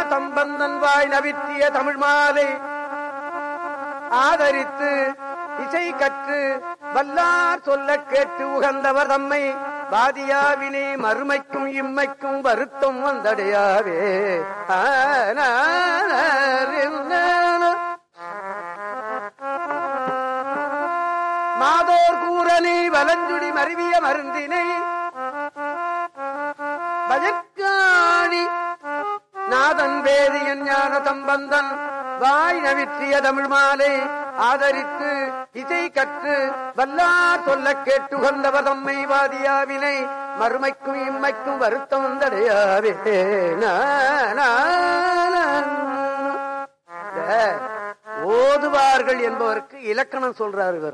தம்பந்தன் வாய் நவித்திய தமிழ் மாலை ஆதரித்து இசை கற்று வல்லார் சொல்ல கேட்டு உகந்தவர் தம்மை பாதியாவினே மறுமைக்கும் இம்மைக்கும் வருத்தம் வந்தடையாவே மாதோர் கூறனை வலஞ்சுடி மருவிய மருந்தினை பஜக்காடி நாதன் வேதியன் ஞான தம்பந்தன் வாய் நவிற்றிய தமிழ் மாலை ஆதரித்து இசை கற்று வல்லார் சொல்ல கேட்டு கொண்டவர் தம்மை வாதியாவினை மறுமைக்கும் இம்மைக்கும் வருத்தம் வந்தடையாவே நா, நா, நா. இந்த ஓதுவார்கள் என்பவருக்கு இலக்கணம் சொல்றார் இவர்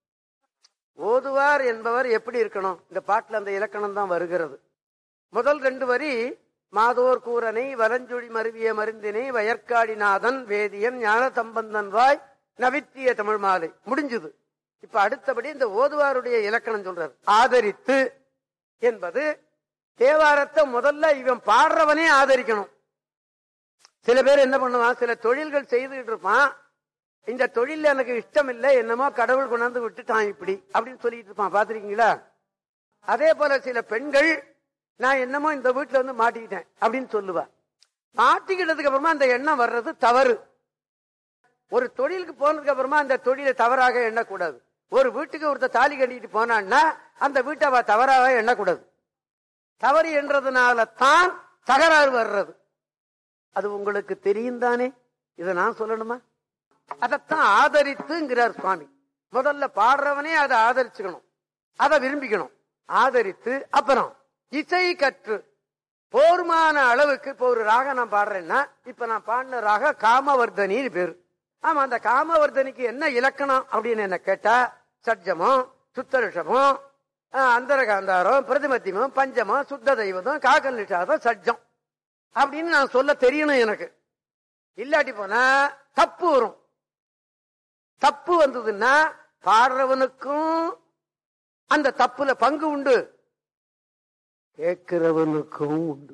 ஓதுவார் என்பவர் எப்படி இருக்கணும் இந்த பாட்டுல அந்த இலக்கணம் தான் வருகிறது முதல் ரெண்டு வரி மாதோர் கூரனை வலஞ்சுழி மருவிய மருந்தினை வயற்காடிநாதன் வேதியன் ஞான தம்பந்தன் வாய் நவித்திய தமிழ் மாலை முடிஞ்சது இப்ப அடுத்தபடி இந்த ஓதுவாருடைய இலக்கணம் சொல்றார் ஆதரித்து என்பது தேவாரத்தை முதல்ல இவன் பாடுறவனே ஆதரிக்கணும் சில பேர் என்ன பண்ணுவான் சில தொழில்கள் செய்துகிட்டு இருப்பான் இந்த தொழில் எனக்கு இஷ்டம் இல்லை என்னமோ கடவுள் கொண்டாந்து விட்டுட்டான் இப்படி அப்படின்னு சொல்லிட்டு இருப்பான் பாத்திருக்கீங்களா அதே போல சில பெண்கள் நான் என்னமோ இந்த வீட்டுல வந்து மாட்டிக்கிட்டேன் அப்படின்னு சொல்லுவா மாட்டிக்கிட்டதுக்கு அப்புறமா அந்த எண்ணம் வர்றது தவறு ஒரு தொழிலுக்கு போனதுக்கு அப்புறமா அந்த தொழிலை தவறாக எண்ணக்கூடாது ஒரு வீட்டுக்கு ஒருத்தர் தாலி கட்டிட்டு போனான்னா அந்த வீட்டை அவ தவறாக எண்ணக்கூடாது தவறு என்றதுனால தான் தகராறு வர்றது அது உங்களுக்கு தெரியும் தானே இதை நான் சொல்லணுமா அதைத்தான் ஆதரித்துங்கிறார் சுவாமி முதல்ல பாடுறவனே அதை ஆதரிச்சுக்கணும் அதை விரும்பிக்கணும் ஆதரித்து அப்புறம் இசை கற்று போர்மான அளவுக்கு இப்ப ஒரு ராகம் நான் பாடுறேன்னா இப்ப நான் பாடின ராக காமவர்தனின்னு பேரு ஆமா அந்த காமவர்தனிக்கு என்ன இலக்கணம் அப்படின்னு என்ன கேட்டா சட்ஜமம் சுத்தரிஷமம் அந்தரகாந்தாரம் பிரதிமத்தியமம் பஞ்சமம் சுத்த தெய்வதம் காக்கல் நிஷாதம் சட்ஜம் அப்படின்னு நான் சொல்ல தெரியணும் எனக்கு இல்லாட்டி போனா தப்பு வரும் தப்பு வந்ததுன்னா பாடுறவனுக்கும் அந்த தப்புல பங்கு உண்டு கேட்கிறவனுக்கும் உண்டு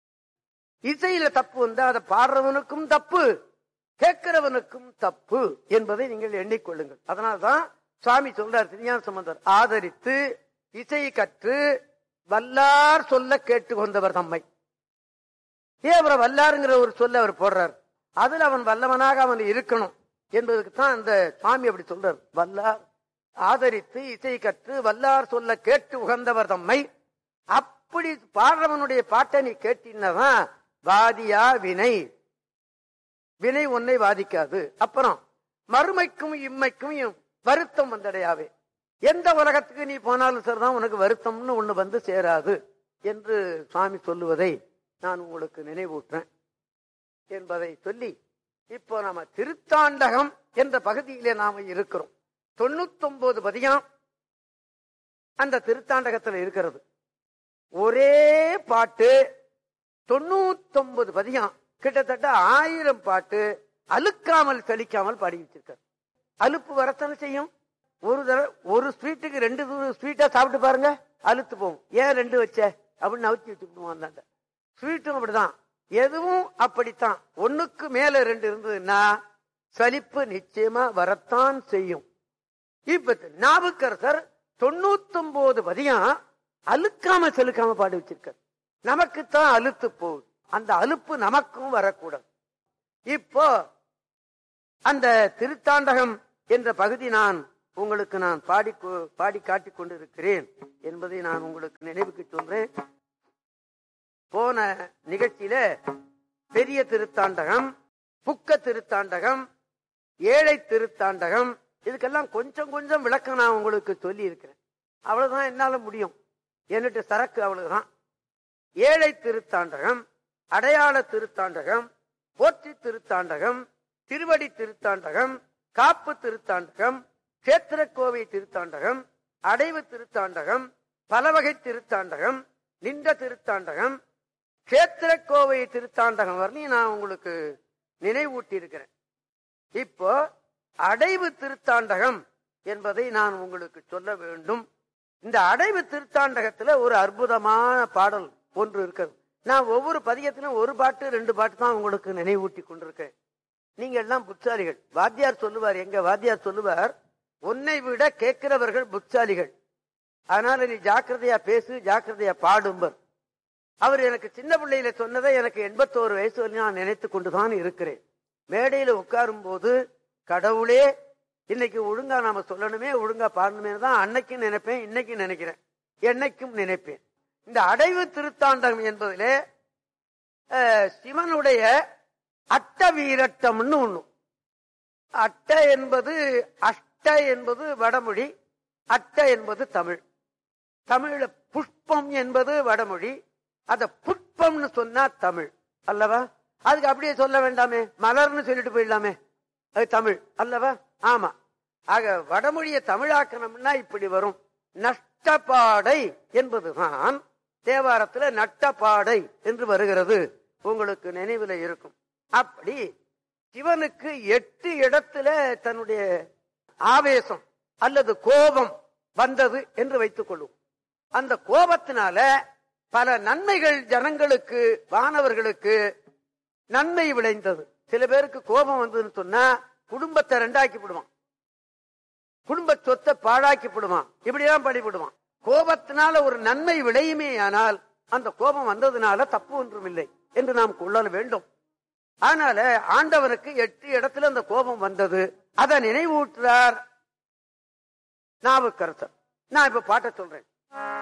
இசையில தப்பு வந்தா அதை பாடுறவனுக்கும் தப்பு கேட்கிறவனுக்கும் தப்பு என்பதை நீங்கள் எண்ணிக்கொள்ளுங்கள் அதனால்தான் சுவாமி சொல்றார் திருஞான சம்பந்தர் ஆதரித்து இசை கற்று வல்லார் சொல்ல கேட்டு கொண்டவர் தம்மை ஏன் அவரை வல்லாருங்கிற ஒரு சொல்ல அவர் போடுறார் அதுல அவன் வல்லவனாக அவன் இருக்கணும் என்பதற்கு தான் அந்த சுவாமி அப்படி சொல்றார் வல்லார் ஆதரித்து இசை கற்று வல்லார் சொல்ல கேட்டு உகந்தவர் தம்மை அப்படி பாடுறவனுடைய பாட்டை நீ கேட்டினதான் வாதியா வினை வினை உன்னை வாதிக்காது அப்புறம் மறுமைக்கும் இம்மைக்கும் இம் வருத்தம் வந்தடையாவே எந்த உலகத்துக்கு நீ போனாலும் சரிதான் உனக்கு வருத்தம்னு ஒண்ணு வந்து சேராது என்று சுவாமி சொல்லுவதை நான் உங்களுக்கு நினைவூட்டுறேன் என்பதை சொல்லி இப்போ நாம திருத்தாண்டகம் என்ற பகுதியிலே நாம இருக்கிறோம் தொண்ணூத்தி ஒன்பது பதியம் அந்த திருத்தாண்டகத்துல இருக்கிறது ஒரே பாட்டு தொண்ணூத்தொன்பது பதியம் கிட்டத்தட்ட ஆயிரம் பாட்டு அழுக்காமல் சலிக்காமல் பாடி வச்சிருக்காரு அலுப்பு வரத்தானே செய்யும் ஒரு தடவை ஒரு ஸ்வீட்டுக்கு ரெண்டு ஸ்வீட்டா சாப்பிட்டு பாருங்க அழுத்து போகும் ஏன் ரெண்டு வச்ச அப்படின்னு நவுத்தி வச்சுக்கிட்டு வந்தாண்ட ஸ்வீட்டும் அப்படிதான் எதுவும் அப்படித்தான் ஒண்ணுக்கு மேல ரெண்டு இருந்ததுன்னா சலிப்பு நிச்சயமா வரத்தான் செய்யும் இப்ப நாவுக்கரசர் தொண்ணூத்தொன்பது பதியம் அழுக்காம செலுக்காம பாடி வச்சிருக்கார் நமக்குத்தான் அழுத்து போகுது அந்த அலுப்பு நமக்கும் வரக்கூடாது இப்போ அந்த திருத்தாண்டகம் என்ற பகுதி நான் உங்களுக்கு நான் பாடி கொ- பாடி காட்டிக் கொண்டிருக்கிறேன் என்பதை நான் உங்களுக்கு நினைவுக்கு சொல்றேன் போன நிகழ்ச்சியில பெரிய திருத்தாண்டகம் புக்க திருத்தாண்டகம் ஏழை திருத்தாண்டகம் இதுக்கெல்லாம் கொஞ்சம் கொஞ்சம் விளக்கம் நான் உங்களுக்கு சொல்லி இருக்கிறேன் அவ்வளவுதான் என்னால முடியும் என்னட்டு சரக்கு அவ்வளவுதான் ஏழை திருத்தாண்டகம் அடையாள திருத்தாண்டகம் போற்றி திருத்தாண்டகம் திருவடி திருத்தாண்டகம் காப்பு திருத்தாண்டகம் கேத்திரக்கோவை திருத்தாண்டகம் அடைவு திருத்தாண்டகம் பலவகை திருத்தாண்டகம் நின்ற திருத்தாண்டகம் கேத்திரக்கோவை திருத்தாண்டகம் வரலையும் நான் உங்களுக்கு நினைவூட்டி இருக்கிறேன் இப்போ அடைவு திருத்தாண்டகம் என்பதை நான் உங்களுக்கு சொல்ல வேண்டும் இந்த அடைவு திருத்தாண்டகத்துல ஒரு அற்புதமான பாடல் ஒன்று இருக்கிறது நான் ஒவ்வொரு பதியத்திலும் ஒரு பாட்டு ரெண்டு பாட்டு தான் உங்களுக்கு நினைவூட்டி கொண்டிருக்கேன் நீங்க எல்லாம் புத்தாலிகள் வாத்தியார் சொல்லுவார் எங்க வாத்தியார் சொல்லுவார் உன்னை விட கேட்கிறவர்கள் புத்தாலிகள் அதனால நீ ஜாக்கிரதையா பேசு ஜாக்கிரதையா பாடும்பர் அவர் எனக்கு சின்ன பிள்ளையில சொன்னதை எனக்கு எண்பத்தோரு வயசு வரையும் நான் நினைத்து கொண்டுதான் இருக்கிறேன் மேடையில உட்காரும் போது கடவுளே இன்னைக்கு ஒழுங்கா நாம சொல்லணுமே ஒழுங்கா பாடணுமே தான் அன்னைக்கும் நினைப்பேன் இன்னைக்கும் நினைக்கிறேன் என்னைக்கும் நினைப்பேன் இந்த அடைவு திருத்தாண்டம் என்பதிலே அஹ், சிவனுடைய அட்ட வீரட்டம்னு ஒண்ணு அட்ட என்பது அஷ்ட என்பது வடமொழி அட்ட என்பது தமிழ் தமிழ்ல புஷ்பம் என்பது வடமொழி அத புஷ்பம்னு சொன்னா தமிழ் அல்லவா அதுக்கு அப்படியே சொல்ல வேண்டாமே மலர்னு சொல்லிட்டு போயிடலாமே அது தமிழ் அல்லவா ஆமா ஆக வடமொழியை தமிழாக்கணும்னா இப்படி வரும் நஷ்டபாடை என்பதுதான் தேவாரத்துல நட்டபாடை என்று வருகிறது உங்களுக்கு நினைவுல இருக்கும் அப்படி சிவனுக்கு எட்டு இடத்துல தன்னுடைய ஆவேசம் அல்லது கோபம் வந்தது என்று வைத்துக் கொள்ளும் அந்த கோபத்தினால பல நன்மைகள் ஜனங்களுக்கு வானவர்களுக்கு நன்மை விளைந்தது சில பேருக்கு கோபம் வந்ததுன்னு சொன்னா குடும்பத்தை ரெண்டாக்கி விடுவான் குடும்ப சொத்தை பாழாக்கி விடுவான் இப்படிதான் பண்ணிவிடுவான் கோபத்தினால ஒரு நன்மை விளையுமே ஆனால் அந்த கோபம் வந்ததுனால தப்பு ஒன்றும் இல்லை என்று நாம் கொள்ள வேண்டும் அதனால ஆண்டவனுக்கு எட்டு இடத்துல அந்த கோபம் வந்தது அதை நினைவூட்டுறார் நாவுக்கரசர் நான் இப்ப பாட்ட சொல்றேன்